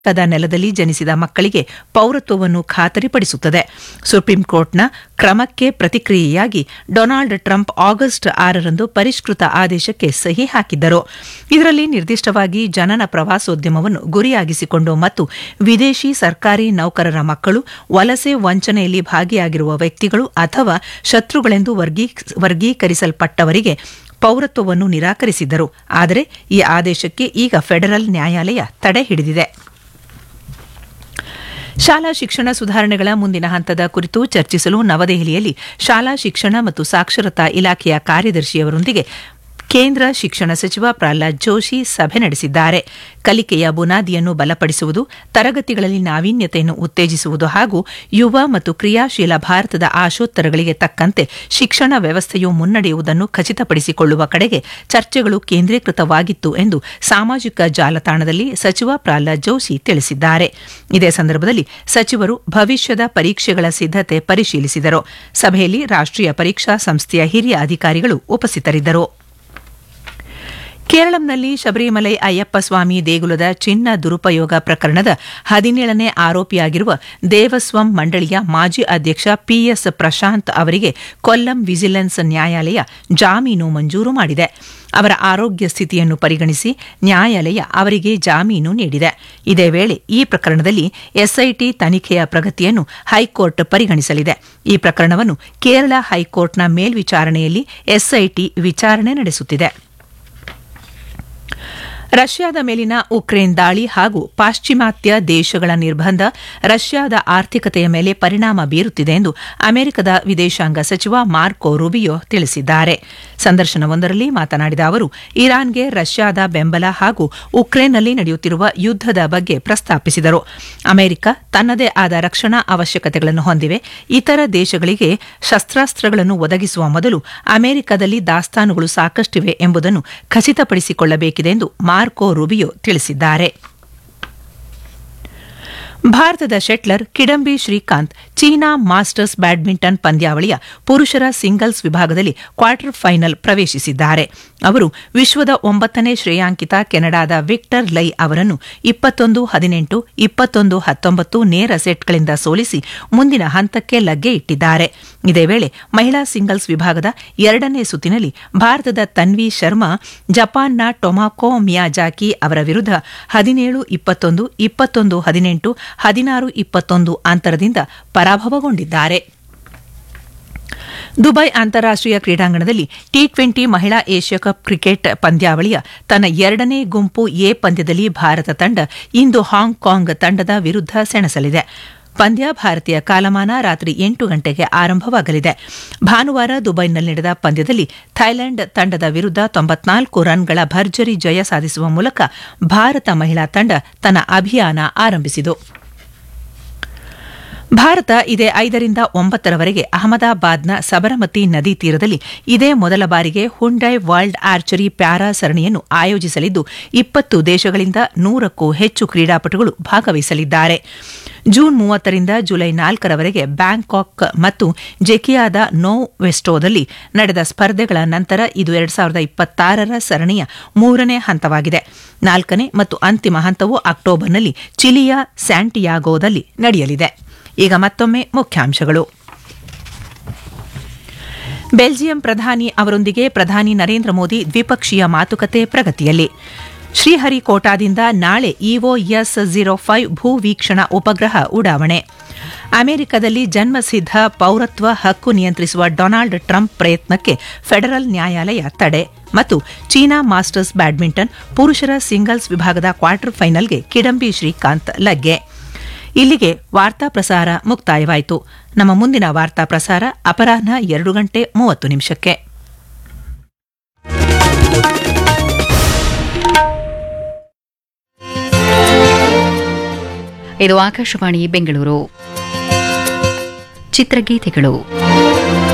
ಅಮೆರಿಕದ ನೆಲದಲ್ಲಿ ಜನಿಸಿದ ಮಕ್ಕಳಿಗೆ ಪೌರತ್ವವನ್ನು ಖಾತರಿಪಡಿಸುತ್ತದೆ ಸುಪ್ರೀಂ ಕೋರ್ಟ್ನ ಕ್ರಮಕ್ಕೆ ಪ್ರತಿಕ್ರಿಯೆಯಾಗಿ ಡೊನಾಲ್ಡ್ ಟ್ರಂಪ್ ಆಗಸ್ಟ್ ಆರರಂದು ಪರಿಷ್ಕೃತ ಆದೇಶಕ್ಕೆ ಸಹಿ ಹಾಕಿದ್ದರು ಇದರಲ್ಲಿ ನಿರ್ದಿಷ್ಟವಾಗಿ ಜನನ ಪ್ರವಾಸೋದ್ಯಮವನ್ನು ಗುರಿಯಾಗಿಸಿಕೊಂಡು ಮತ್ತು ವಿದೇಶಿ ಸರ್ಕಾರಿ ನೌಕರರ ಮಕ್ಕಳು ವಲಸೆ ವಂಚನೆಯಲ್ಲಿ ಭಾಗಿಯಾಗಿರುವ ವ್ಯಕ್ತಿಗಳು ಅಥವಾ ಶತ್ರುಗಳೆಂದು ವರ್ಗೀಕರಿಸಲ್ಪಟ್ಟವರಿಗೆ ಪೌರತ್ವವನ್ನು ನಿರಾಕರಿಸಿದ್ದರು ಆದರೆ ಈ ಆದೇಶಕ್ಕೆ ಈಗ ಫೆಡರಲ್ ನ್ಯಾಯಾಲಯ ತಡೆ ಹಿಡಿದಿದೆ ಶಾಲಾ ಶಿಕ್ಷಣ ಸುಧಾರಣೆಗಳ ಮುಂದಿನ ಹಂತದ ಕುರಿತು ಚರ್ಚಿಸಲು ನವದೆಹಲಿಯಲ್ಲಿ ಶಾಲಾ ಶಿಕ್ಷಣ ಮತ್ತು ಸಾಕ್ಷರತಾ ಇಲಾಖೆಯ ಕಾರ್ಯದರ್ಶಿಯವರೊಂದಿಗೆ ಕೇಂದ್ರ ಶಿಕ್ಷಣ ಸಚಿವ ಪ್ರಹ್ಲಾದ್ ಜೋಶಿ ಸಭೆ ನಡೆಸಿದ್ದಾರೆ ಕಲಿಕೆಯ ಬುನಾದಿಯನ್ನು ಬಲಪಡಿಸುವುದು ತರಗತಿಗಳಲ್ಲಿ ನಾವೀನ್ಯತೆಯನ್ನು ಉತ್ತೇಜಿಸುವುದು ಹಾಗೂ ಯುವ ಮತ್ತು ಕ್ರಿಯಾಶೀಲ ಭಾರತದ ಆಶೋತ್ತರಗಳಿಗೆ ತಕ್ಕಂತೆ ಶಿಕ್ಷಣ ವ್ಯವಸ್ಥೆಯು ಮುನ್ನಡೆಯುವುದನ್ನು ಖಚಿತಪಡಿಸಿಕೊಳ್ಳುವ ಕಡೆಗೆ ಚರ್ಚೆಗಳು ಕೇಂದ್ರೀಕೃತವಾಗಿತ್ತು ಎಂದು ಸಾಮಾಜಿಕ ಜಾಲತಾಣದಲ್ಲಿ ಸಚಿವ ಪ್ರಹ್ಲಾದ್ ಜೋಶಿ ತಿಳಿಸಿದ್ದಾರೆ ಇದೇ ಸಂದರ್ಭದಲ್ಲಿ ಸಚಿವರು ಭವಿಷ್ಯದ ಪರೀಕ್ಷೆಗಳ ಸಿದ್ದತೆ ಪರಿಶೀಲಿಸಿದರು ಸಭೆಯಲ್ಲಿ ರಾಷ್ಟೀಯ ಪರೀಕ್ಷಾ ಸಂಸ್ಥೆಯ ಹಿರಿಯ ಅಧಿಕಾರಿಗಳು ಉಪಸ್ಥಿತರಿದ್ದರು ಕೇರಳಂನಲ್ಲಿ ಶಬರಿಮಲೈ ಅಯ್ಯಪ್ಪ ಸ್ವಾಮಿ ದೇಗುಲದ ಚಿನ್ನ ದುರುಪಯೋಗ ಪ್ರಕರಣದ ಹದಿನೇಳನೇ ಆರೋಪಿಯಾಗಿರುವ ದೇವಸ್ವಂ ಮಂಡಳಿಯ ಮಾಜಿ ಅಧ್ಯಕ್ಷ ಪಿಎಸ್ ಪ್ರಶಾಂತ್ ಅವರಿಗೆ ಕೊಲ್ಲಂ ವಿಜಿಲೆನ್ಸ್ ನ್ಯಾಯಾಲಯ ಜಾಮೀನು ಮಂಜೂರು ಮಾಡಿದೆ ಅವರ ಆರೋಗ್ಯ ಸ್ಥಿತಿಯನ್ನು ಪರಿಗಣಿಸಿ ನ್ಯಾಯಾಲಯ ಅವರಿಗೆ ಜಾಮೀನು ನೀಡಿದೆ ಇದೇ ವೇಳೆ ಈ ಪ್ರಕರಣದಲ್ಲಿ ಎಸ್ಐಟಿ ತನಿಖೆಯ ಪ್ರಗತಿಯನ್ನು ಹೈಕೋರ್ಟ್ ಪರಿಗಣಿಸಲಿದೆ ಈ ಪ್ರಕರಣವನ್ನು ಕೇರಳ ಹೈಕೋರ್ಟ್ನ ಮೇಲ್ವಿಚಾರಣೆಯಲ್ಲಿ ಎಸ್ಐಟಿ ವಿಚಾರಣೆ ನಡೆಸುತ್ತಿದೆ ರಷ್ಯಾದ ಮೇಲಿನ ಉಕ್ರೇನ್ ದಾಳಿ ಹಾಗೂ ಪಾಶ್ಚಿಮಾತ್ಯ ದೇಶಗಳ ನಿರ್ಬಂಧ ರಷ್ಯಾದ ಆರ್ಥಿಕತೆಯ ಮೇಲೆ ಪರಿಣಾಮ ಬೀರುತ್ತಿದೆ ಎಂದು ಅಮೆರಿಕದ ವಿದೇಶಾಂಗ ಸಚಿವ ಮಾರ್ಕೊ ರುಬಿಯೋ ತಿಳಿಸಿದ್ದಾರೆ ಸಂದರ್ಶನವೊಂದರಲ್ಲಿ ಮಾತನಾಡಿದ ಅವರು ಇರಾನ್ಗೆ ರಷ್ಯಾದ ಬೆಂಬಲ ಹಾಗೂ ಉಕ್ರೇನ್ನಲ್ಲಿ ನಡೆಯುತ್ತಿರುವ ಯುದ್ದದ ಬಗ್ಗೆ ಪ್ರಸ್ತಾಪಿಸಿದರು ಅಮೆರಿಕ ತನ್ನದೇ ಆದ ರಕ್ಷಣಾ ಅವಶ್ಯಕತೆಗಳನ್ನು ಹೊಂದಿವೆ ಇತರ ದೇಶಗಳಿಗೆ ಶಸ್ತ್ರಾಸ್ತ್ರಗಳನ್ನು ಒದಗಿಸುವ ಮೊದಲು ಅಮೆರಿಕದಲ್ಲಿ ದಾಸ್ತಾನುಗಳು ಸಾಕಷ್ಟಿವೆ ಎಂಬುದನ್ನು ಖಚಿತಪಡಿಸಿಕೊಳ್ಳಬೇಕಿದೆ ಎಂದು ಮಾರ್ಕೊ ರುಬಿಯೋ ತಿಳಿಸಿದ್ದಾರೆ ಭಾರತದ shuttler Kidambi Srikanth China Masters badminton ಪಂದ್ಯಾವಳಿಯ ಪುರುಷರ ಸಿಂಗಲ್ಸ್ ವಿಭಾಗದಲ್ಲಿ ಕ್ವಾರ್ಟರ್ ಫೈನಲ್ ಪ್ರವೇಶಿಸಿದ್ದಾರೆ ಅವರು ವಿಶ್ವದ ಒಂಬತ್ತನೇ ಶ್ರೇಯಾಂಕಿತ ಕೆನಡಾದ ವಿಕ್ಟರ್ ಲೈ ಅವರನ್ನು ಇಪ್ಪತ್ತೊಂದು ಹದಿನೆಂಟು ಇಪ್ಪತ್ತೊಂದು ಹತ್ತೊಂಬತ್ತು ನೇರ ಸೆಟ್ಗಳಿಂದ ಸೋಲಿಸಿ ಮುಂದಿನ ಹಂತಕ್ಕೆ ಲಗ್ಗೆ ಇಟ್ಟಿದ್ದಾರೆ ಇದೇ ವೇಳೆ ಮಹಿಳಾ ಸಿಂಗಲ್ಸ್ ವಿಭಾಗದ ಎರಡನೇ ಸುತ್ತಿನಲ್ಲಿ ಭಾರತದ ತನ್ವಿ ಶರ್ಮಾ ಜಪಾನ್ನ ಟೊಮಾಕೋ ಮಿಯಾಜಾಕಿ ಅವರ ವಿರುದ್ಧ ಹದಿನೇಳು ಇಪ್ಪತ್ತೊಂದು ಇಪ್ಪತ್ತೊಂದು ಹದಿನೆಂಟು ಹದಿನಾರು ಇಪ್ಪತ್ತೊಂದು ಅಂತರದಿಂದ ಪರಾಭವಗೊಂಡಿದ್ದಾರೆ ದುಬೈ ಅಂತಾರಾಷ್ಟೀಯ ಕ್ರೀಡಾಂಗಣದಲ್ಲಿ ಟಿ ಟ್ವೆಂಟಿ ಮಹಿಳಾ ಏಷ್ಯಾ ಕಪ್ ಕ್ರಿಕೆಟ್ ಪಂದ್ಯಾವಳಿಯ ತನ್ನ ಎರಡನೇ ಗುಂಪು ಎ ಪಂದ್ಯದಲ್ಲಿ ಭಾರತ ತಂಡ ಇಂದು ಹಾಂಗ್ಕಾಂಗ್ ತಂಡದ ವಿರುದ್ಧ ಸೆಣಸಲಿದೆ ಪಂದ್ಯ ಭಾರತೀಯ ಕಾಲಮಾನ ರಾತ್ರಿ ಎಂಟು ಗಂಟೆಗೆ ಆರಂಭವಾಗಲಿದೆ ಭಾನುವಾರ ದುಬೈನಲ್ಲಿ ನಡೆದ ಪಂದ್ಯದಲ್ಲಿ ಥೈಲ್ಯಾಂಡ್ ತಂಡದ ವಿರುದ್ಧ ತೊಂಬತ್ನಾಲ್ಕು ರನ್ಗಳ ಭರ್ಜರಿ ಜಯ ಸಾಧಿಸುವ ಮೂಲಕ ಭಾರತ ಮಹಿಳಾ ತಂಡ ತನ್ನ ಅಭಿಯಾನ ಆರಂಭಿಸಿತು ಭಾರತ ಇದೇ ಐದರಿಂದ ಒಂಬತ್ತರವರೆಗೆ ಅಹಮದಾಬಾದ್ನ ಸಬರಮತಿ ನದಿ ತೀರದಲ್ಲಿ ಇದೇ ಮೊದಲ ಬಾರಿಗೆ ಹುಂಡೈ ವರ್ಲ್ಡ್ ಆರ್ಚರಿ ಪ್ಯಾರಾ ಸರಣಿಯನ್ನು ಆಯೋಜಿಸಲಿದ್ದು ಇಪ್ಪತ್ತು ದೇಶಗಳಿಂದ ನೂರಕ್ಕೂ ಹೆಚ್ಚು ಕ್ರೀಡಾಪಟುಗಳು ಭಾಗವಹಿಸಲಿದ್ದಾರೆ ಜೂನ್ ಮೂವತ್ತರಿಂದ ಜುಲೈ ನಾಲ್ಕರವರೆಗೆ ಬ್ಯಾಂಕಾಕ್ ಮತ್ತು ಜೆಕಿಯಾದ ನೋ ವೆಸ್ಟೋದಲ್ಲಿ ನಡೆದ ಸ್ಪರ್ಧೆಗಳ ನಂತರ ಇದು ಎರಡು ಸಾವಿರದ ಇಪ್ಪತ್ತಾರರ ಸರಣಿಯ ಮೂರನೇ ಹಂತವಾಗಿದೆ ನಾಲ್ಕನೇ ಮತ್ತು ಅಂತಿಮ ಹಂತವು ಅಕ್ಟೋಬರ್ನಲ್ಲಿ ಚಿಲಿಯ ಸ್ಯಾಂಟಿಯಾಗೋದಲ್ಲಿ ನಡೆಯಲಿದೆ ಈಗ ಮತ್ತೊಮ್ಮೆ ಮುಖ್ಯಾಂಶಗಳು ಬೆಲ್ಜಿಯಂ ಪ್ರಧಾನಿ ಅವರೊಂದಿಗೆ ಪ್ರಧಾನಿ ನರೇಂದ್ರ ಮೋದಿ ದ್ವಿಪಕ್ಷೀಯ ಮಾತುಕತೆ ಪ್ರಗತಿಯಲ್ಲಿ ಶ್ರೀಹರಿಕೋಟಾದಿಂದ ನಾಳೆ ಇಒಎಸ್ ಝೀರೋ ಫೈವ್ ಭೂವೀಕ್ಷಣಾ ಉಪಗ್ರಹ ಉಡಾವಣೆ ಅಮೆರಿಕದಲ್ಲಿ ಜನ್ಮಸಿದ್ಧ ಪೌರತ್ವ ಹಕ್ಕು ನಿಯಂತ್ರಿಸುವ ಡೊನಾಲ್ಡ್ ಟ್ರಂಪ್ ಪ್ರಯತ್ನಕ್ಕೆ ಫೆಡರಲ್ ನ್ಯಾಯಾಲಯ ತಡೆ ಮತ್ತು ಚೀನಾ ಮಾಸ್ಟರ್ಸ್ ಬ್ಯಾಡ್ಮಿಂಟನ್ ಪುರುಷರ ಸಿಂಗಲ್ಸ್ ವಿಭಾಗದ ಕ್ವಾರ್ಟರ್ ಫೈನಲ್ಗೆ ಕಿಡಂಬಿ ಶ್ರೀಕಾಂತ್ ಲಗ್ಗೆ ಇಲ್ಲಿಗೆ ವಾರ್ತಾ ಪ್ರಸಾರ ಮುಕ್ತಾಯವಾಯಿತು ನಮ್ಮ ಮುಂದಿನ ವಾರ್ತಾ ಪ್ರಸಾರ ಅಪರಾಹ್ನ ಎರಡು ಗಂಟೆ ಮೂವತ್ತು ನಿಮಿಷಕ್ಕೆ ಇದು ಆಕಾಶವಾಣಿ ಬೆಂಗಳೂರು ಚಿತ್ರಗೀತೆಗಳು